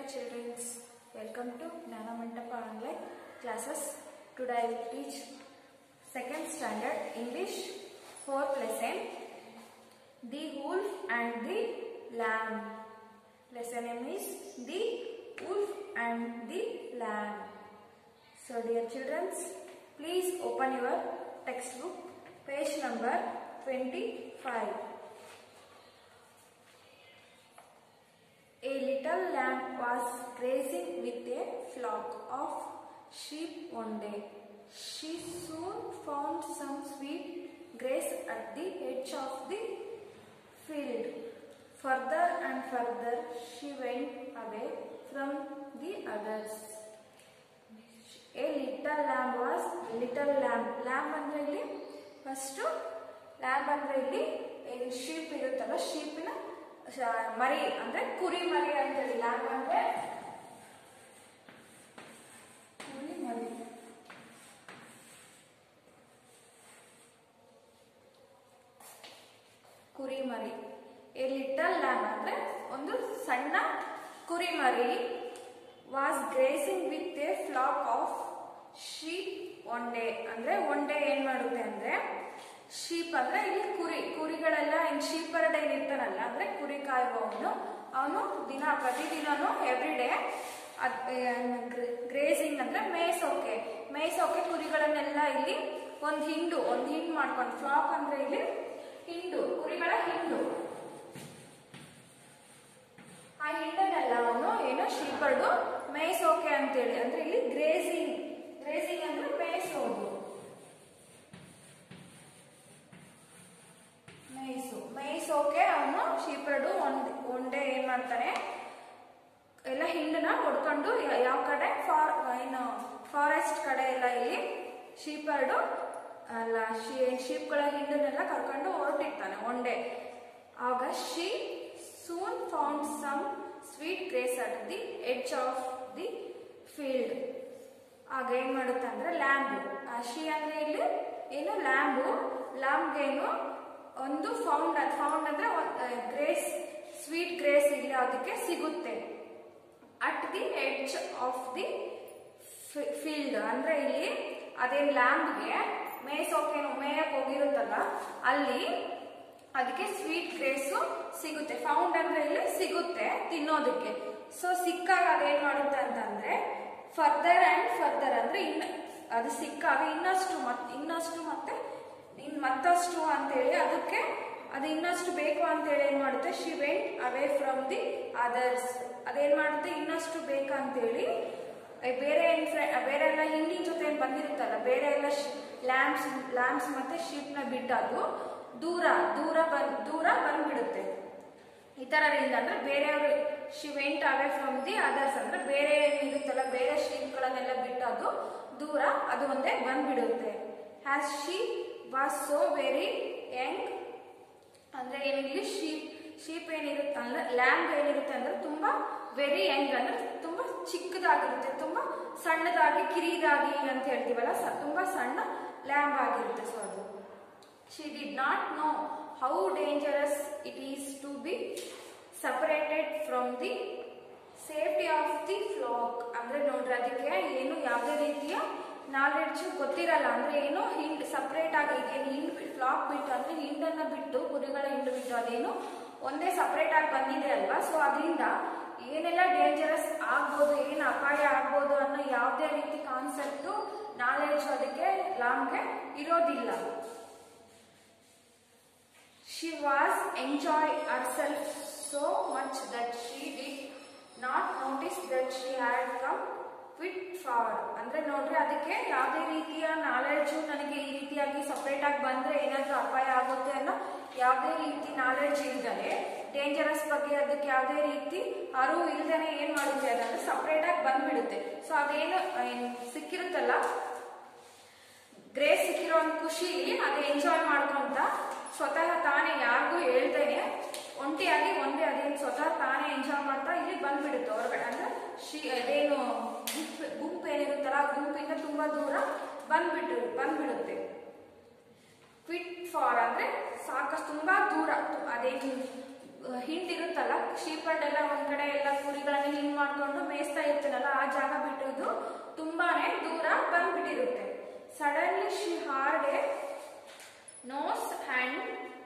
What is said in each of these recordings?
children. Welcome to Gnana Mandapa online classes. Today I will teach second standard English 4th lesson The Wolf and the Lamb. Lesson name is The Wolf and the Lamb. So dear children, please open your textbook page number 25. A little lamb was grazing with a flock of sheep one day. She soon found some sweet grass at the edge of the field. Further and further she went away from the others. A little lamb was little lamb. lamb ಅಂದ್ರೆ ಇಲ್ಲಿ first lamb ಅಂದ್ರೆ ಇಲ್ಲಿ ಏನು sheep ಇರುತ್ತಲ್ಲ ಶೀಪಿನ ಮರಿ ಅಂದ್ರೆ ಕುರಿ ಮರಿ ಅಂತೇಳಿ ಲ್ಯಾಂಬ್ ಅಂದ್ರೆ ಕುರಿ ಮರಿ ಕುರಿ ಮರಿ ಎ ಲಿಟಲ್ ಲ್ಯಾಂಬ್ ಅಂದ್ರೆ ಒಂದು ಸಣ್ಣ ಕುರಿ ಮರಿ was grazing with a flock of sheep one day ಅಂದ್ರೆ ಒನ್ ಡೇ ಏನ್ ಮಾಡುತ್ತೆ ಅಂದ್ರೆ ಶೀಪ್ ಅಂದ್ರೆ ಇಲ್ಲಿ ಕುರಿ ಕುರಿಗಳೆಲ್ಲ ಇನ್ ಶೀಪರ್ಡ್ ಏನ್ ಇರ್ತಾನಲ್ಲ ಅಂದ್ರೆ ಕುರಿ ಕಾಯುವವನು ಅವನು ದಿನ ಪ್ರತಿದಿನನು ಎವ್ರಿ ಡೇ ಗ್ರೇಸಿಂಗ್ ಅಂದ್ರೆ ಮೇಯ್ಸೋಕೆ ಮೇಯ್ಸೋಕೆ ಕುರಿಗಳನ್ನೆಲ್ಲ ಇಲ್ಲಿ ಒಂದ್ ಹಿಂಡು ಒಂದ್ ಹಿಂಡು ಮಾಡ್ಕೊಂಡು ಫ್ಲಾಕ್ ಅಂದ್ರೆ ಇಲ್ಲಿ ಹಿಂಡು ಕುರಿಗಳ ಹಿಂಡು ಆ ಹಿಂಡನ್ನೆಲ್ಲ ಅವನು ಏನೋ ಶೀಪರ್ಡು ಮೇಯ್ಸೋಕೆ ಅಂತೇಳಿ ಅಂದ್ರೆ ಇಲ್ಲಿ ಗ್ರೇಸಿಂಗ್ ಗ್ರೇಸಿಂಗ್ ಅಂದ್ರೆ ಮೇಯ್ಸೋದು ಮೇಯ್ಸು ಮೇಯ್ಸೋಕೆ ಅವನು ಶೀಪರ್ಡು ಒಂದ್ ಒನ್ ಡೇ ಏನ್ ಮಾಡ್ತಾನೆ ಎಲ್ಲ ಹಿಂಡನ್ನ ಹೊಡ್ಕೊಂಡು ಯಾವ ಕಡೆ ಫಾರ್ ಏನು ಫಾರೆಸ್ಟ್ ಕಡೆ ಎಲ್ಲ ಇಲ್ಲಿ ಶೀಪರ್ಡು ಅಲ್ಲ ಶೀಪ್ಗಳ ಹಿಂಡನ್ನೆಲ್ಲ ಕರ್ಕೊಂಡು ಹೊರಟಿರ್ತಾನೆ ಒನ್ ಡೇ ಆಗ she soon found some sweet grass at the edge of the field ಆಗ ಏನ್ ಮಾಡುತ್ತೆ ಅಂದ್ರೆ ಲ್ಯಾಂಬು ಆ ಶಿ ಅಂದ್ರೆ ಇಲ್ಲಿ ಏನು ಲ್ಯಾಂಬು ಲ್ಯಾಂಬ್ಗೇನು ಒಂದು ಫೌಂಡ್ ಫೌಂಡ್ ಅಂದ್ರೆ ಗ್ರೇಸ್ ಸ್ವೀಟ್ ಗ್ರೇಸ್ ಇಲ್ಲಿ ಅದಕ್ಕೆ ಸಿಗುತ್ತೆ at the edge of the field ಅಂದ್ರೆ ಇಲ್ಲಿ ಅದೇನ್ ಲ್ಯಾಂಬ್ಗೆ ಮೇಯ್ಸೋಕೆ ಮೇಯಕ್ ಹೋಗಿರುತ್ತಲ್ಲ ಅಲ್ಲಿ ಅದಕ್ಕೆ ಸ್ವೀಟ್ ಗ್ರೇಸು ಸಿಗುತ್ತೆ ಫೌಂಡ್ ಅಂದ್ರೆ ಇಲ್ಲಿ ಸಿಗುತ್ತೆ ತಿನ್ನೋದಕ್ಕೆ ಸೊ ಸಿಕ್ಕಾಗ ಅದೇನ್ ಮಾಡುತ್ತೆ ಅಂತಂದ್ರೆ ಫರ್ದರ್ ಅಂಡ್ ಫರ್ದರ್ ಅಂದ್ರೆ ಇನ್ನ ಅದು ಸಿಕ್ಕಾಗ ಇನ್ನಷ್ಟು ಮತ್ ಇನ್ನಷ್ಟು ಮತ್ತೆ ಇನ್ ಮತ್ತಷ್ಟು ಅಂತೇಳಿ ಅದಕ್ಕೆ ಅದು ಇನ್ನಷ್ಟು ಬೇಕು ಅಂತೇಳಿ ಏನ್ ಮಾಡುತ್ತೆ she went away from the others ಅದೇನ್ ಮಾಡುತ್ತೆ ಇನ್ನಷ್ಟು ಬೇಕಂತೇಳಿ ಬೇರೆ ಏನ್ ಬೇರೆ ಎಲ್ಲ ಹಿಂದಿನ ಜೊತೆ ಏನ್ ಬಂದಿರುತ್ತಲ್ಲ ಬೇರೆ ಎಲ್ಲ ಲ್ಯಾಂಬ್ಸ್ ಲ್ಯಾಂಬ್ಸ್ ಮತ್ತೆ ಶೀಪ್ ನ ಬಿಟ್ಟು ಅದು ದೂರ ದೂರ ಬಂದ್ ದೂರ ಬಂದ್ಬಿಡುತ್ತೆ ಇತರರಿಂದ ಅಂದ್ರೆ ಬೇರೆಯವರು she went away from the others ಅಂದ್ರೆ ಬೇರೆ ಏನಿರುತ್ತಲ್ಲ ಬೇರೆ ಶೀಪ್ಗಳನ್ನೆಲ್ಲ ಬಿಟ್ಟು ಅದು ದೂರ ಅದು ಒಂದೇ ಬಂದ್ಬಿಡುತ್ತೆ has she was so very young ಅಂದ್ರೆ ಏನಿಲ್ಲಿ ಶೀಪ್ ಶೀಪ್ ಏನಿರುತ್ತೆ ಅಂದ್ರೆ ಲ್ಯಾಂಬ್ ಏನಿರುತ್ತೆ ಅಂದ್ರೆ ತುಂಬಾ ವೆರಿ ಯಂಗ್ ಅಂದ್ರೆ ತುಂಬಾ ಚಿಕ್ಕದಾಗಿರುತ್ತೆ ತುಂಬಾ ಸಣ್ಣದಾಗಿ ಕಿರಿದಾಗಿ ಅಂತ ಹೇಳ್ತೀವಲ್ಲ ತುಂಬಾ ಸಣ್ಣ ಲ್ಯಾಂಬ್ ಆಗಿರುತ್ತೆ ಸೊ ಅದು she did not know how dangerous it is to be separated from the safety of the flock ಅಂದ್ರೆ ನೋಡ್ರಿ ಅದಕ್ಕೆ ಏನು ಯಾವುದೇ ರೀತಿಯ ನಾಲೆಡ್ಜ್ ಗೊತ್ತಿರಲ್ಲ ಅಂದ್ರೆ ಏನು ಹಿಂಡ್ ಸಪರೇಟ್ ಆಗಿ ಏನು ಹಿಂಡ್ ಫ್ಲಾಕ್ ಬಿಟ್ಟು ಅಂದ್ರೆ ಹಿಂಡನ್ನ ಬಿಟ್ಟು ಕುರಿಗಳ ಹಿಂಡು ಬಿಟ್ಟು ಅದೇನು ಒಂದೇ ಸಪರೇಟ್ ಆಗಿ ಬಂದಿದೆ ಅಲ್ವಾ ಸೊ ಅದರಿಂದ ಏನೆಲ್ಲ ಡೇಂಜರಸ್ ಆಗ್ಬೋದು ಏನು ಅಪಾಯ ಆಗ್ಬೋದು ಅನ್ನೋ ಯಾವುದೇ ರೀತಿ ಕಾನ್ಸೆಪ್ಟು ನಾಲೆಡ್ಜ್ ಅದಕ್ಕೆ ಲಾಂಗ್ಗೆ ಇರೋದಿಲ್ಲ She was enjoy herself so much that she did not notice that she had come quit far. ಅಂದ್ರೆ ನೋಡ್ರಿ ಅದಕ್ಕೆ ಯಾವುದೇ ರೀತಿಯ ನಾಲೆಡ್ಜು ನನಗೆ ಈ ರೀತಿಯಾಗಿ ಸಪರೇಟ್ ಆಗಿ ಬಂದ್ರೆ ಏನಾದ್ರೂ ಅಪಾಯ ಆಗುತ್ತೆ ಅನ್ನೋ ಯಾವುದೇ ರೀತಿ ನಾಲೆಡ್ಜ್ ಇಲ್ದಲೆ ಡೇಂಜರಸ್ ಬಗ್ಗೆ ಅದಕ್ಕೆ ಯಾವುದೇ ರೀತಿ ಅರಿವು ಇಲ್ದೇನೆ ಏನ್ ಮಾಡುತ್ತೆ ಅದಂದ್ರೆ ಸಪರೇಟ್ ಆಗಿ ಬಂದ್ಬಿಡುತ್ತೆ ಸೊ ಅದೇನು ಸಿಕ್ಕಿರುತ್ತಲ್ಲ ಗ್ರೇಸ್ ಸಿಕ್ಕಿರೋ ಒಂದು ಖುಷಿಲಿ ಅದು ಎಂಜಾಯ್ ಮಾಡ್ಕೊಂತ ಸ್ವತಃ ತಾನೇ ಯಾರಿಗೂ ಹೇಳ್ದೇನೆ ಒಂಟಿಯಾಗಿ ಒಂದೇ ಅದೇನು ಸ್ವತಃ ತಾನೇ ಎಂಜಾಯ್ ಮಾಡ್ತಾ ಇಲ್ಲಿ ಬಂದ್ಬಿಡುತ್ತೆ ಹೊರಗಡೆ ಅಂದ್ರೆ ಶಿ ಅದೇನು ಗುಂಪು ಗುಂಪು ಏನಿರುತ್ತಲ್ಲ ಆ ಗುಂಪಿಂದ ತುಂಬಾ ದೂರ ಬಂದ್ಬಿಟ್ಟು ಬಂದ್ಬಿಡುತ್ತೆ ಕ್ವಿಟ್ ಫಾರ್ ಅಂದ್ರೆ ಸಾಕಷ್ಟು ತುಂಬಾ ದೂರ ಅದೇನು ಹಿಂಡಿರುತ್ತಲ್ಲ ಶೀಪರ್ಡ್ ಎಲ್ಲ ಒಂದ್ ಕಡೆ ಎಲ್ಲ ಕುರಿಗಳನ್ನ ಹಿಂಡ್ ಮಾಡ್ಕೊಂಡು ಮೇಯಿಸ್ತಾ ಇರ್ತಾನಲ್ಲ ಆ ಜಾಗ ಬಿಟ್ಟಿದ್ದು ತುಂಬಾನೇ ದೂರ ಬಂದ್ಬಿಟ್ಟಿರುತ್ತೆ suddenly she heard a noise and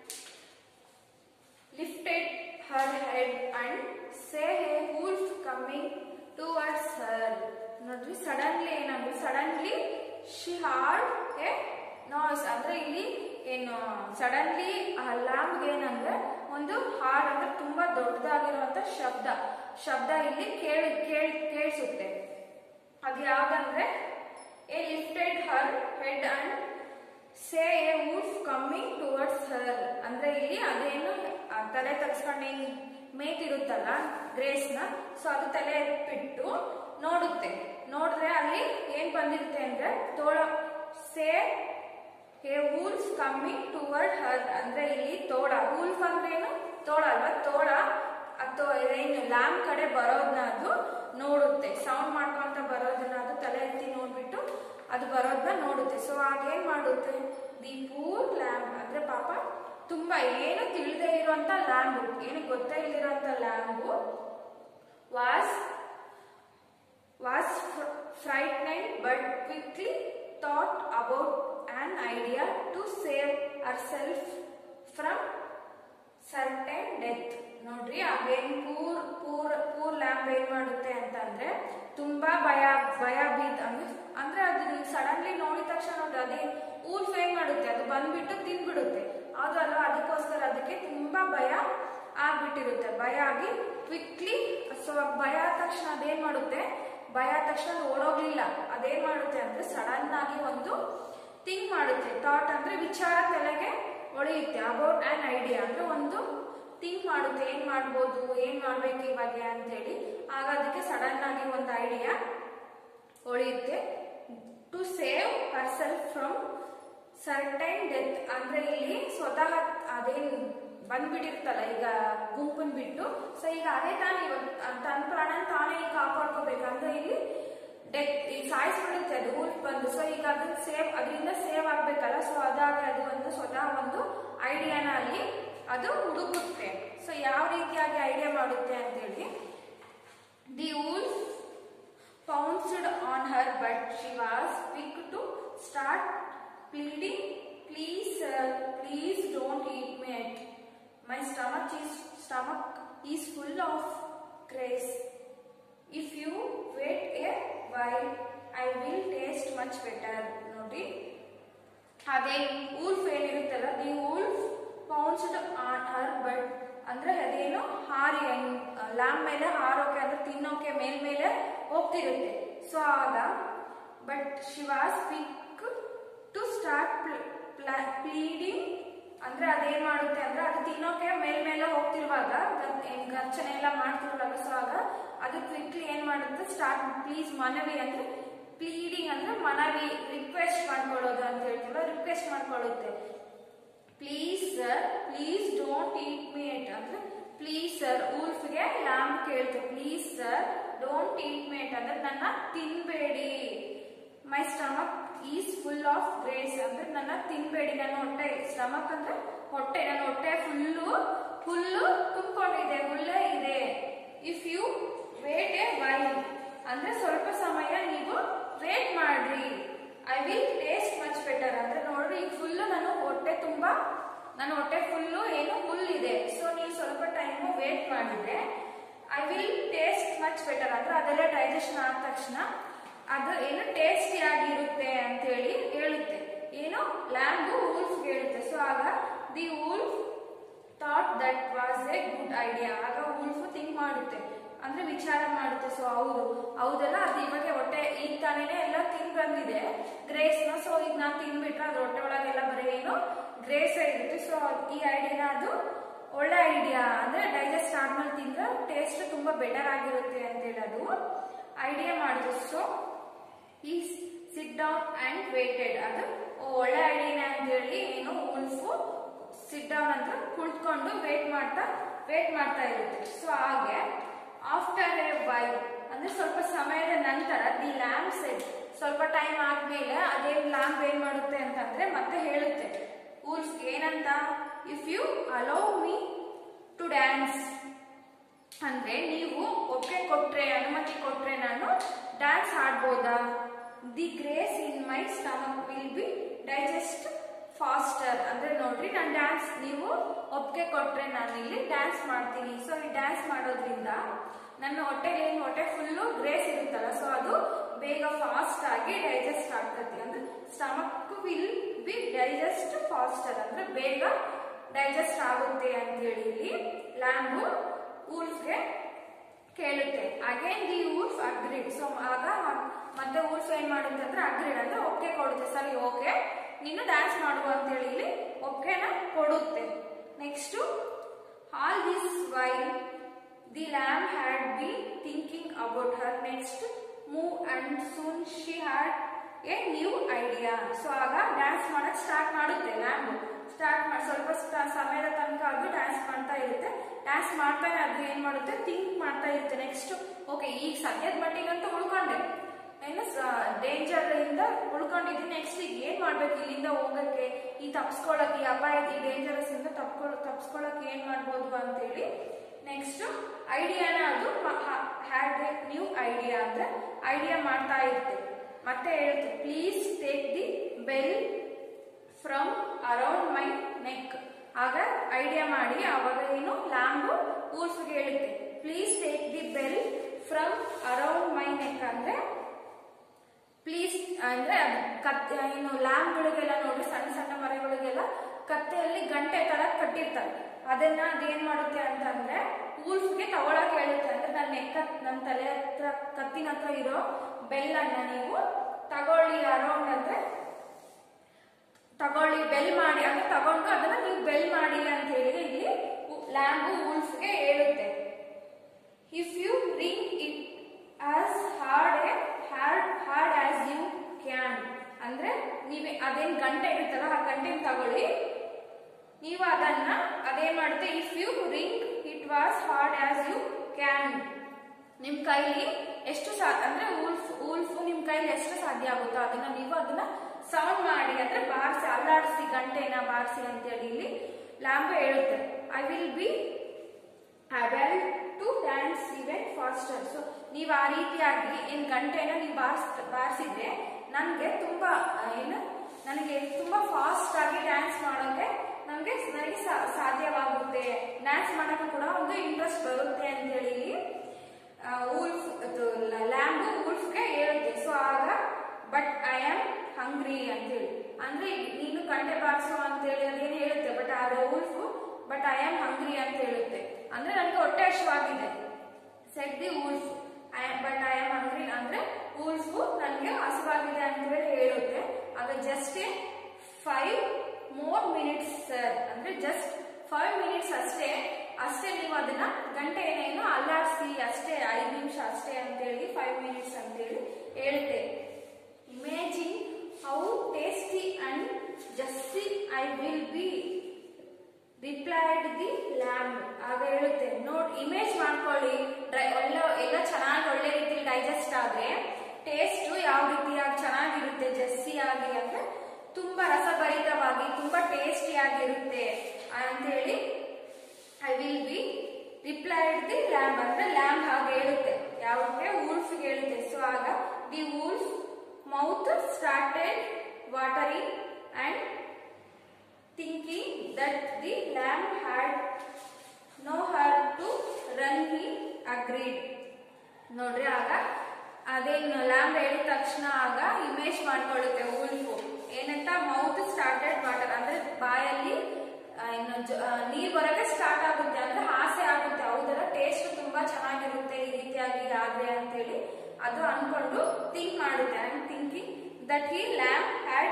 lifted her head and say a wolf coming towards her ನೋಡ್ರಿ ಸಡನ್ಲಿ ಏನಂದ್ರೆ suddenly she heard a noise ಅಂದ್ರೆ ಇಲ್ಲಿ ಏನು ಸಡನ್ಲಿ ಆ ಲ್ಯಾಂಬ್ಗೆ ಏನಂದ್ರೆ ಒಂದು ಹಾರ್ಡ್ ಅಂದ್ರೆ ತುಂಬಾ ದೊಡ್ಡದಾಗಿರುವಂತ ಶಬ್ದ ಶಬ್ದ ಇಲ್ಲಿ ಕೇಳಿ ಕೇಳಿ ಕೇಳಿಸುತ್ತೆ ಅದು ಯಾವ್ದಂದ್ರೆ a lifted her head and saw a wolf coming towards her ಅಂದ್ರೆ ಇಲ್ಲಿ ಅದೇನು ಆ ತಲೆ ತಗ್ಸ್ಕೊಂಡು ಏನ್ ಮೇತಿರುತ್ತಲ್ಲ ಗ್ರೇಸ್ ನ ಸೊ ಅದು ತಲೆ ಎತ್ಬಿಟ್ಟು ನೋಡುತ್ತೆ ನೋಡಿದ್ರೆ ಅಲ್ಲಿ ಏನ್ ಬಂದಿರುತ್ತೆ ಅಂದ್ರೆ ತೋಳ saw a wolf coming toward her ಅಂದ್ರೆ ಇಲ್ಲಿ ತೋಳ ವೂಲ್ಫ್ ಅಂದ್ರೆ ಏನು ತೋಳ ಅಲ್ವಾ ತೋಳ ಅಥವಾ ಏನು ಲ್ಯಾಂಪ್ ಕಡೆ ಬರೋದನ್ನ ಅದು ನೋಡುತ್ತೆ ಸೌಂಡ್ ಮಾಡ್ಕೊಂತ ಬರೋದನ್ನ ಅದು ತಲೆ ಎತ್ತಿ ನೋಡ್ಬಿಟ್ಟು ಅದು ಬರೋದನ್ನ ನೋಡುತ್ತೆ ಸೊ ಆಗೇನ್ ಮಾಡುತ್ತೆ ದಿ ಪೂರ್ ಲ್ಯಾಂಪ್ ಅಂದ್ರೆ ಪಾಪ ತುಂಬಾ ಏನು ತಿಳಿದೇ ಇರುವಂತ ಲ್ಯಾಂಬು ಏನು ಗೊತ್ತೇ ಇಲ್ದಿರೋಂತ lamb was was fr- frightened but quickly thought about an idea to save herself from certain death ನೋಡ್ರಿ ಅವೇನ್ ಪೂರ್ ಪೂರ್ ಪೂರ್ ಲ್ಯಾಂಬ್ ಏನ್ ಮಾಡುತ್ತೆ ಅಂತಂದ್ರೆ ತುಂಬಾ ಭಯ ಭಯ ಬೀತ್ ಅಂದ್ರೆ ಅಂದ್ರೆ ಅದು ನೀವು ಸಡನ್ಲಿ ನೋಡಿದ ತಕ್ಷಣ ನೋಡ್ರಿ ಅದೇ ಊಲ್ಫ್ ಏನ್ ಮಾಡುತ್ತೆ ಅದು ಬಂದ್ಬಿಟ್ಟು ತಿನ್ಬಿಡುತ್ತೆ ಅದಲ್ಲ ಅದಕ್ಕೋಸ್ಕರ ಅದಕ್ಕೆ ತುಂಬಾ ಭಯ ಆಗ್ಬಿಟ್ಟಿರುತ್ತೆ ಭಯ ಆಗಿ ಕ್ವಿಕ್ಲಿ ಸೊ ಭಯ ಆದ ತಕ್ಷಣ ಅದೇನ್ ಮಾಡುತ್ತೆ ಭಯ ಆದ ತಕ್ಷಣ ಅದು ಓಡೋಗ್ಲಿಲ್ಲ ಅದೇನ್ ಮಾಡುತ್ತೆ ಅಂದ್ರೆ ಸಡನ್ ಆಗಿ ಒಂದು ಥಿಂಕ್ ಮಾಡುತ್ತೆ ಥಾಟ್ ಅಂದ್ರೆ ವಿಚಾರ ತಲೆಗೆ ಒಳೆಯುತ್ತೆ ಅಬೌಟ್ ಆನ್ ಐಡಿಯಾ ಅಂದ್ರೆ ಒಂದು ಥಿಂಕ್ ಮಾಡುತ್ತೆ ಏನ್ ಮಾಡ್ಬೋದು ಏನ್ ಮಾಡ್ಬೇಕು ಇವಾಗ ಅಂತೇಳಿ ಆಗ ಅದಕ್ಕೆ ಸಡನ್ ಆಗಿ ಒಂದು ಐಡಿಯಾ ಒಳೆಯುತ್ತೆ to save herself from certain death ಅಂದ್ರೆ ಇಲ್ಲಿ ಸ್ವತಃ ಅದೇನ್ ಬಂದ್ಬಿಟ್ಟಿರ್ತಲ್ಲ ಈಗ ಗುಂಪನ್ ಬಿಟ್ಟು ಸೊ ಈಗ ಅದೇ ತಾನೇ ಇವಾಗ ತನ್ನ ಪ್ರಾಣ ತಾನೇ ಕಾಪಾಡ್ಕೋಬೇಕಂದ್ರೆ ಇಲ್ಲಿ ಡೆತ್ ಈಗ ಸಾಯಿಸ್ಬಿಡುತ್ತೆ ಅದು ಊರ್ ಬಂದು ಸೊ ಈಗ ಅದನ್ನ ಸೇವ್ ಅದರಿಂದ ಸೇವ್ ಆಗ್ಬೇಕಲ್ಲ ಸೊ ಅದಾಗಿ ಅದು ಒಂದು ಸ್ವತಃ ಒಂದು ಐಡಿಯಾನ ಅಲ್ಲಿ ಅದು ಹುಡುಕುತ್ತೆ ಸೊ ಯಾವ ರೀತಿಯಾಗಿ ಐಡಿಯಾ ಮಾಡುತ್ತೆ ಅಂತೇಳಿ the wolf pounced on her but she was quick to start pleading please sir please don't eat me yet my stomach is stomach is full of grace if you wait a while i will taste much better ನೋಡಿ ಹಾಗೆ wolf ಏನಿರುತ್ತಲ್ಲ the wolf pounced on her but ಅಂದ್ರೆ ಅದೇನು ಹಾರಿ lamb ಮೇಲೆ ಹಾರೋಕೆ ಅಂದ್ರೆ ತಿನ್ನೋಕೆ ಮೇಲ್ಮೇಲೆ ಹೋಗ್ತಿರುತ್ತೆ ಸೊ ಆಗ but she was quick to start pleading ಅಂದ್ರೆ ಅದೇನ್ ಮಾಡುತ್ತೆ ಅಂದ್ರೆ ಅದು ತಿನ್ನೋಕೆ ಮೇಲ್ಮೇಲೆ ಹೋಗ್ತಿರುವಾಗ ಗರ್- ಏನ್ ಗರ್ಚನೆ ಎಲ್ಲ ಮಾಡ್ತಿರುವಾಗ ಸೊ ಆಗ ಅದು ಕ್ವಿಕ್ಲಿ ಏನ್ ಮಾಡುತ್ತೆ ಸ್ಟಾರ್ಟ್ ಪ್ಲೀಸ್ ಮನವಿ ಅಂದ್ರೆ ಪ್ಲೀಡಿಂಗ್ ಅಂದ್ರೆ ಮನವಿ ರಿಕ್ವೆಸ್ಟ್ ಮಾಡ್ಕೊಳ್ಳೋದು ಅಂತ ಹೇಳ್ತೀವಲ್ಲ ರಿಕ್ವೆಸ್ಟ್ ಮಾಡ್ಕೊಳ್ಳುತ್ತೆ please sir please don't eat me it ಅಂದ್ರೆ ಪ್ಲೀಸ್ ಸರ್ ಊಲ್ಫ್ಗೆ ಲ್ಯಾಂಬ್ ಕೇಳ್ತೆ please sir don't eat me it ಅಂದ್ರೆ ನನ್ನ ತಿನ್ಬೇಡಿ my stomach is full of grass ಅಂದ್ರೆ ನನ್ನ ತಿನ್ಬೇಡಿ ನನ್ನ ಹೊಟ್ಟೆ ಸ್ಟಮಕ್ ಅಂದ್ರೆ ಹೊಟ್ಟೆ ನನ್ನ ಹೊಟ್ಟೆ ಫುಲ್ಲು ಫುಲ್ಲು ತುಂಬಿಕೊಂಡಿದೆ ಹುಲ್ಲೇ ಇದೆ if you wait a while ಅಂದ್ರೆ ಸ್ವಲ್ಪ ಸಮಯ ನೀವು ವೇಟ್ ಮಾಡ್ರಿ I will taste much better ಅಂದ್ರೆ ನೋಡ್ರಿ ಈಗ ಫುಲ್ಲು ನಾನು ಹೊಟ್ಟೆ ತುಂಬಾ ನನ್ನ ಹೊಟ್ಟೆ ಫುಲ್ಲು ಏನು ಫುಲ್ ಇದೆ ಸೊ ನೀವು ಸ್ವಲ್ಪ ಟೈಮ್ ವೇಟ್ ಮಾಡಿದ್ರೆ I will taste much better ಅಂದ್ರೆ ಅದೆಲ್ಲ ಡೈಜೆಷನ್ ಆದ ತಕ್ಷಣ ಅದು ಏನು ಟೇಸ್ಟಿ ಆಗಿರುತ್ತೆ ಅಂತ ಹೇಳಿ ಹೇಳುತ್ತೆ ಏನು ಲ್ಯಾಂಬು ಊಲ್ಫ್ ಹೇಳುತ್ತೆ ಸೊ ಆಗ the wolf thought that was a good idea ಆಗ ವುಲ್ಫ್ ಥಿಂಕ್ ಮಾಡುತ್ತೆ ಅಂದ್ರೆ ವಿಚಾರ ಮಾಡುತ್ತೆ ಸೊ ಹೌದು ಹೌದಲ್ಲ ಅದು ಇವಾಗ ಹೊಟ್ಟೆ ಈಗ ತಾನೇನೆ ಎಲ್ಲ ತಿನ್ ಬಂದಿದೆ ಗ್ರೇಸ್ ನ ಸೊ ಈಗ ನಾನು ತಿನ್ಬಿಟ್ರೆ ಅದು ಹೊಟ್ಟೆ ಒಳಗೆಲ್ಲ ಬರೀ ಏನು ಗ್ರೇಸ್ ಇರುತ್ತೆ ಸೊ ಈ ಐಡಿಯಾನ ಅದು ಒಳ್ಳೆ ಐಡಿಯಾ ಅಂದ್ರೆ ಡೈಜೆಸ್ಟ್ ಆದ್ಮೇಲೆ ತಿಂದ್ರೆ ಟೇಸ್ಟ್ ತುಂಬಾ ಬೆಟರ್ ಆಗಿರುತ್ತೆ ಅಂತ ಹೇಳಿ ಅದು ಐಡಿಯಾ ಮಾಡಿದ್ರು ಸೊ ಈ ಸಿಟ್ ಡೌನ್ ಅಂಡ್ ವೇಟೆಡ್ ಅದು ಒಳ್ಳೆ ಐಡಿಯಾನೆ ಅಂತ ಹೇಳಿ ಏನು ಉಲ್ಫು ಸಿಟ್ ಡೌನ್ ಅಂತ ಕುಳಿತುಕೊಂಡು ವೇಟ್ ಮಾಡ್ತಾ ವೇಟ್ ಮಾಡ್ತಾ ಇರುತ್ತೆ ಸೊ ಹಾಗೆ ಆಫ್ಟರ್ ಎ ವೈ ಅಂದ್ರೆ ಸ್ವಲ್ಪ ಸಮಯದ ನಂತರ ದಿ ಲ್ಯಾಂಪ್ ಸೆಟ್ ಸ್ವಲ್ಪ ಟೈಮ್ ಆದ್ಮೇಲೆ ಅದೇ ಲ್ಯಾಂಪ್ ಏನ್ ಮಾಡುತ್ತೆ ಅಂತಂದ್ರೆ ಮತ್ತೆ ಹೇಳುತ್ತೆ ಉಲ್ಫ್ ಏನಂತ if you allow me to dance ಅಂದ್ರೆ ನೀವು ಒಪ್ಪಿಗೆ ಕೊಟ್ರೆ ಅನುಮತಿ ಕೊಟ್ರೆ ನಾನು ಡ್ಯಾನ್ಸ್ ಆಡ್ಬೋದಾ the grass in my stomach will be digest faster ಅಂದ್ರೆ ನೋಡ್ರಿ ನಾನು ಡ್ಯಾನ್ಸ್ ನೀವು ಒಪ್ಪಿಗೆ ಕೊಟ್ರೆ ನಾನು ಇಲ್ಲಿ ಡ್ಯಾನ್ಸ್ ಮಾಡ್ತೀನಿ ಸೊ ಈ ಡ್ಯಾನ್ಸ್ ಮಾಡೋದ್ರಿಂದ ನನ್ನ ಹೊಟ್ಟೆಗೆ ಏನು ಹೊಟ್ಟೆ ಫುಲ್ಲು ಗ್ರೇಸ್ ಇರುತ್ತಲ್ಲ ಸೊ ಅದು ಬೇಗ ಫಾಸ್ಟ್ ಆಗಿ ಡೈಜೆಸ್ಟ್ ಆಗ್ತೈತಿ ಅಂದ್ರೆ stomach will be digest faster ಅಂದ್ರೆ ಬೇಗ ಡೈಜೆಸ್ಟ್ ಆಗುತ್ತೆ ಅಂತೇಳಿ ಇಲ್ಲಿ ಲ್ಯಾಂಬು ಊಲ್ಫ್ಗೆ ಕೇಳುತ್ತೆ again the wolf agreed so ಆಗ ಮತ್ತೆ ಊಲ್ಫ್ ಏನ್ ಮಾಡುತ್ತೆ ಅಂದ್ರೆ ಅಗ್ರಿಡ್ ಅಂದ್ರೆ ಒಪ್ಪಿಗೆ ಕೊಡುತ್ತೆ ಸರಿ ಓಕೆ ನೀನು ಡ್ಯಾನ್ಸ್ ಮಾಡು ಅಂತೇಳಿ ಇಲ್ಲಿ ಒಪ್ಪಿಗೆನ ಕೊಡುತ್ತೆ next all this while the lamb had be thinking about her next move and soon she had a new idea so ಆಗ ಡ್ಯಾನ್ಸ್ ಮಾಡಕ್ ಸ್ಟಾರ್ಟ್ ಮಾಡುತ್ತೆ ಲ್ಯಾಂಬ್ ಸ್ಟಾರ್ಟ್ ಮಾಡಿ ಸ್ವಲ್ಪ ಸ- ಸಮಯದ ತನಕ ಅದು ಡ್ಯಾನ್ಸ್ ಮಾಡ್ತಾ ಇರುತ್ತೆ ಡ್ಯಾನ್ಸ್ ಮಾಡ್ತಾನೆ ಅದು ಏನ್ ಮಾಡುತ್ತೆ ಥಿಂಕ್ ಮಾಡ್ತಾ ಇರುತ್ತೆ ನೆಕ್ಸ್ಟ್ ಓಕೆ ಈಗ ಸದ್ಯದ ಮಟ್ಟಿಗಂತೂ ಉಳ್ಕೊಂಡೆ ಏನು ಡೇಂಜರ್ ಇಂದ ಉಳ್ಕೊಂಡಿದ್ದೀನಿ ನೆಕ್ಸ್ಟ್ ಈಗ ಏನ್ ಮಾಡ್ಬೇಕು ಇಲ್ಲಿಂದ ಹೋಗಕ್ಕೆ ಈ ತಪ್ಸ್ಕೊಳಕ್ ಈ ಅಪಾಯದ ಈ ಡೇಂಜರಸ್ ಇಂದ ತಪ್ಕೊಳ್ ತಪ್ಸ್ಕೊಳಕ್ ಏನ್ ಮಾಡ್ಬೋದು ಅಂತೇಳಿ ನೆಕ್ಸ್ಟ್ ಐಡಿಯಾನ ಅದು ಹ್ಯಾಡ್ ಎ ನ್ಯೂ ಐಡಿಯಾ ಅಂದ್ರೆ ಐಡಿಯಾ ಮಾಡ್ತಾ ಇರುತ್ತೆ ಮತ್ತೆ ಹೇಳುತ್ತೆ please take the bell from around my neck ಆಗ ಐಡಿಯಾ ಮಾಡಿ ಆವಾಗ ಏನು ಲ್ಯಾಂಬು ಊಲ್ಫ್ಗೆ ಹೇಳುತ್ತೆ please take the bell from around my neck ಅಂದ್ರೆ ಪ್ಲೀಸ್ ಅಂದ್ರೆ ಅದು ಕತ್ ಏನು ಲ್ಯಾಂಬ್ಗಳಿಗೆಲ್ಲ ನೋಡಿ ಸಣ್ಣ ಸಣ್ಣ ಮರಗಳಿಗೆಲ್ಲ ಕತ್ತೆಯಲ್ಲಿ ಗಂಟೆ ತರ ಕಟ್ಟಿರ್ತಾರೆ ಅದನ್ನ ಅದೇನ್ ಮಾಡುತ್ತೆ ಅಂತಂದ್ರೆ ಊಲ್ಫ್ಗೆ ತಗೊಳಕ್ ಹೇಳುತ್ತೆ ಅಂದ್ರೆ ನನ್ನ ನೆಕ್ಕ ನನ್ನ ತಲೆ ಹತ್ರ ಕತ್ತಿನ ಹತ್ರ ಇರೋ ಬೆಲ್ಲನ್ನ ನೀವು ತಗೊಳ್ಳಿ ಅರೌಂಡ್ ಅಂದ್ರೆ ತಗೊಳ್ಳಿ ಬೆಲ್ ಮಾಡಿ ಅಂದ್ರೆ ತಗೊಂಡು ಅದನ್ನ ನೀವು ಬೆಲ್ ಮಾಡಿ ಅಂತ ಹೇಳಿ ಇಲ್ಲಿ ಲ್ಯಾಂಬು ಊಲ್ಫ್ಗೆ ಹೇಳುತ್ತೆ if you ring it as hard hard hard as you can ಅಂದ್ರೆ ನೀವೇ ಅದೇನ್ ಗಂಟೆ ಇರುತ್ತಲ್ಲ ಆ ಗಂಟೆನ ತಗೊಳ್ಳಿ ನೀವು ಅದನ್ನ ಅದೇನ್ ಮಾಡುತ್ತೆ if you ring it was hard as you can ನಿಮ್ ಕೈಲಿ ಎಷ್ಟು ಸಾ ಅಂದ್ರೆ ಉಲ್ಫ್ ಉಲ್ಫ್ ನಿಮ್ ಕೈಲಿ ಎಷ್ಟು ಸಾಧ್ಯ ಆಗುತ್ತೋ ಅದನ್ನ ನೀವು ಅದನ್ನ ಸೌಂಡ್ ಮಾಡಿ ಅಂದ್ರೆ ಬಾರಿಸಿ ಅಲ್ಲಾಡಿಸಿ ಗಂಟೆನ ಬಾರಿಸಿ ಅಂತೇಳಿ ಇಲ್ಲಿ ಲ್ಯಾಂಬು ಹೇಳುತ್ತೆ I will be able to dance even faster so ನೀವು ಆ ರೀತಿಯಾಗಿ ಏನ್ ಗಂಟೆನ ನೀವು ಬಾರಿಸ್ ಬಾರಿಸಿದ್ರೆ ನನಗೆ ತುಂಬಾ ಆ, ಏನು ನನಗೆ ತುಂಬಾ ಫಾಸ್ಟ್ ಆಗಿ ಡ್ಯಾನ್ಸ್ ಮಾಡೋಕೆ ನನಗೆ ನನಗೆ ಸಾ- ಸಾಧ್ಯವಾಗುತ್ತೆ ಡ್ಯಾನ್ಸ್ ಮಾಡೋಕೆ ಕೂಡ ಒಂದು ಇಂಟ್ರೆಸ್ಟ್ ಬರುತ್ತೆ ಅಂತೇಳಿ ಇಲ್ಲಿ ಊಲ್ಫ್ ಲ್ಯಾಂಬು ಊಲ್ಫ್ಗೆ ಹೇಳುತ್ತೆ ಸೊ ಆಗ ಬಟ್ ಐ ಆಮ್ ಹಂಗ್ರಿ ಅಂತೇಳಿ ಅಂದ್ರೆ ನೀನು ಗಂಟೆ ಬಾರಿಸು ಅಂತೇಳಿ ಅದೇನು ಹೇಳುತ್ತೆ ಬಟ್ ಆದ್ರೆ wolf but I am hungry ಅಂತ ಹೇಳುತ್ತೆ ಅಂದ್ರೆ ನನಗೆ ಹೊಟ್ಟೆ ಹಸಿವಾಗಿದೆ said the wolf but I am hungry ಅಂದ್ರೆ ಊಲ್ಫು ನನಗೆ ಹಸಿವಾಗಿದೆ ಅಂತ ಹೇಳಿ ಹೇಳುತ್ತೆ ಆಗ just five more minutes sir ಅಂದ್ರೆ ಜಸ್ಟ್ ಫೈವ್ ಮಿನಿಟ್ಸ್ ಅಷ್ಟೇ ಅಷ್ಟೇ ನೀವು ಅದನ್ನ ಗಂಟೆ ಏನೇನು ಅಲ್ಲಾಡಿಸಿ ಅಷ್ಟೇ ಐದು ನಿಮಿಷ ಅಷ್ಟೇ ಅಂತೇಳಿ ಫೈವ್ ಮಿನಿಟ್ಸ್ ಅಂತೇಳಿ ಹೇಳುತ್ತೆ imagine how tasty and juicy I will be replied the lamb ಆಗ ಹೇಳುತ್ತೆ ನೋಡ್ ಇಮೇಜ್ ಮಾಡ್ಕೊಳ್ಳಿ ಡ್ರೈ ಒಳ್ಳೆ ಎಲ್ಲ ಚೆನ್ನಾಗಿ ಒಳ್ಳೆ ರೀತಿಲಿ ಡೈಜೆಸ್ಟ್ ಆದ್ರೆ ಟೇಸ್ಟ್ ಯಾವ ರೀತಿಯಾಗಿ ಚೆನ್ನಾಗಿರುತ್ತೆ ಜಸ್ಸಿ ಆಗಿ ಅಂದ್ರೆ ತುಂಬಾ ರಸಭರಿತವಾಗಿ ತುಂಬಾ ಟೇಸ್ಟಿ ಆಗಿರುತ್ತೆ ಅಂತೇಳಿ I will be replied the lamb ಅಂದ್ರೆ ಲ್ಯಾಂಬ್ ಹಾಗೆ ಹೇಳುತ್ತೆ ಯಾವಾಗ ಊಲ್ಫ್ಗೆ ಹೇಳುತ್ತೆ ಸೊ ಆಗ the wolf mouth started watering and thinking that the lamb had no her to run he agreed ನೋಡ್ರಿ ಆಗ ಅದೇನು ಲ್ಯಾಂಬ್ ಹೇಳಿದ ತಕ್ಷಣ ಆಗ ಇಮೇಜ್ ಮಾಡ್ಕೊಳ್ಳುತ್ತೆ ಉಲ್ಫು ಏನಂತ ಮೌತ್ ಸ್ಟಾರ್ಟೆಡ್ ವಾಟರ್ ಅಂದ್ರೆ ಬಾಯಲ್ಲಿ ಆ, ಇನ್ನು ಜ- ಆ, ನೀರ್ ಬರೋಕೆ ಸ್ಟಾರ್ಟ್ ಆಗುತ್ತೆ ಅಂದ್ರೆ ಆಸೆ ಆಗುತ್ತೆ ಹೌದಲ್ಲ ಟೇಸ್ಟ್ ತುಂಬಾ ಚೆನ್ನಾಗಿರುತ್ತೆ ಈ ರೀತಿಯಾಗಿ ಆದ್ರೆ ಅಂತೇಳಿ ಅದು ಅನ್ಕೊಂಡು ಥಿಂಕ್ ಮಾಡುತ್ತೆ and thinking that he lamb had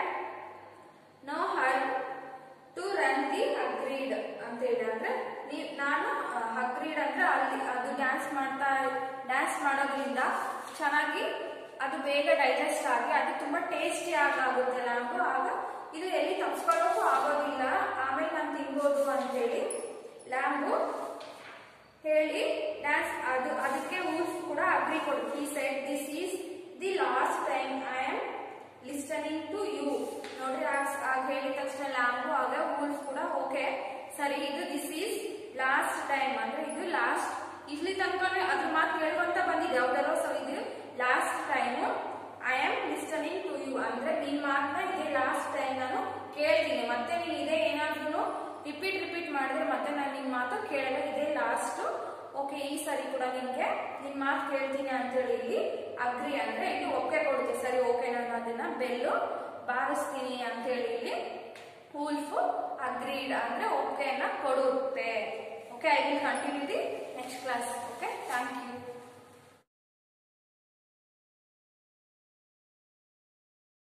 nowhere to run the agreed ಅಂತ ಹೇಳಿ ಅಂದ್ರೆ ನೀ- ನಾನು ಅಗ್ರೀಡ್ ಅಂದ್ರೆ ಅಲ್ಲಿ ಅದು ಡ್ಯಾನ್ಸ್ ಮಾಡ್ತಾ ಡ್ಯಾನ್ಸ್ ಮಾಡೋದ್ರಿಂದ ಚೆನ್ನಾಗಿ ಅದು ಬೇಗ ಡೈಜೆಸ್ಟ್ ಆಗಿ ಅದು ತುಂಬಾ ಟೇಸ್ಟಿ ಆಗುತ್ತೆ ಲ್ಯಾಂಬು ಆಗ ಇದು ಎಲ್ಲಿ ತಪ್ಸ್ಕೊಳ್ಳೋಕ್ಕೂ ಆಗೋದಿಲ್ಲ ಆಮೇಲೆ ನಾನು ತಿನ್ಬೋದು ಅಂತೇಳಿ ಲ್ಯಾಂಬು ಹೇಳಿ ಡ್ಯಾನ್ಸ್ ಅದು ಅದಕ್ಕೆ ಊಲ್ಫ್ ಕೂಡ ಅಗ್ರಿ ಕೊಡು ಈ said this is the last time I am listening to you ನೋಡ್ರಿ ಆಗ ಆಗ ಹೇಳಿದ ತಕ್ಷಣ ಲ್ಯಾಂಬು ಆಗ ಊಲ್ಫ್ ಕೂಡ ಓಕೆ ಸರಿ ಇದು ದಿಸ್ ಈಸ್ ಲಾಸ್ಟ್ ಟೈಮ್ ಅಂದ್ರೆ ಇದು ಲಾಸ್ಟ್ ಇಲ್ಲಿ ತನಕ ಅದ್ರ ಮಾತು ಕೇಳ್ಕೊಂತ ಬಂದಿದೆ ಯಾವ್ದಾರೋ ಸೊ ಇದು last time I am listening to you ಅಂದ್ರೆ ನಿನ್ ಮಾತನ್ನ ಇದೇ ಲಾಸ್ಟ್ ಟೈಮ್ ನಾನು ಕೇಳ್ತೀನಿ ಮತ್ತೆ ನೀನು ಇದೇ ಏನಾದ್ರೂ ರಿಪೀಟ್ ರಿಪೀಟ್ ಮಾಡಿದ್ರೆ ಮತ್ತೆ ನಾನು ನಿನ್ ಮಾತು ಕೇಳಲ್ಲ ಇದೇ ಲಾಸ್ಟ್ ಓಕೆ ಈ ಸರಿ ಕೂಡ ನಿನ್ಗೆ ನಿನ್ ಮಾತು ಕೇಳ್ತೀನಿ ಅಂತೇಳಿ ಇಲ್ಲಿ ಅಗ್ರಿ ಅಂದ್ರೆ ಇಲ್ಲಿ ಒಕ್ಕೆ ಕೊಡುತ್ತೆ ಸರಿ ಓಕೆ ನಾನು ಅದನ್ನ ಬೆಲ್ಲು ಬಾರಿಸ್ತೀನಿ ಅಂತೇಳಿ ಇಲ್ಲಿ ವೂಲ್ಫ್ ಅಗ್ರೀಡ್ ಅಂದ್ರೆ ಓಕೆನ ಕೊಡುತ್ತೆ okay I will continue the next class okay thank you